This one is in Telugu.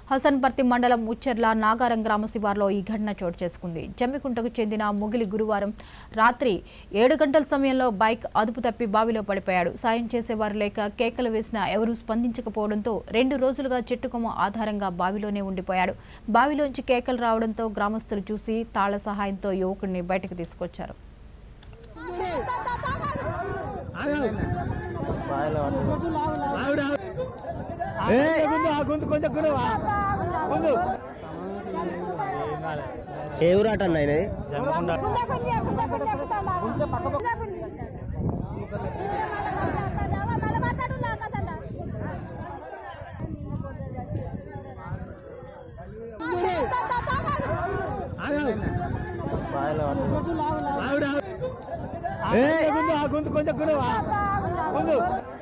హసన్పర్తి మండలం ఉచ్చెర్ల నాగారం గ్రామ శివార్లో ఈ ఘటన చోటు చేసుకుంది జమ్మికుంటకు చెందిన ముగిలి గురువారం రాత్రి ఏడు గంటల సమయంలో బైక్ అదుపు తప్పి బావిలో పడిపోయాడు సాయం చేసేవారు లేక కేకలు వేసినా ఎవరూ స్పందించకపోవడంతో రెండు రోజులుగా చెట్టుకొమ్మ ఆధారంగా బావిలోనే ఉండిపోయాడు బావిలోంచి కేకలు రావడంతో గ్రామస్తులు చూసి తాళ్ల సహాయంతో యువకుడిని బయటకు తీసుకొచ్చారు ఏ ఊరాట అన్న ఆయన గొంతు కొంచెం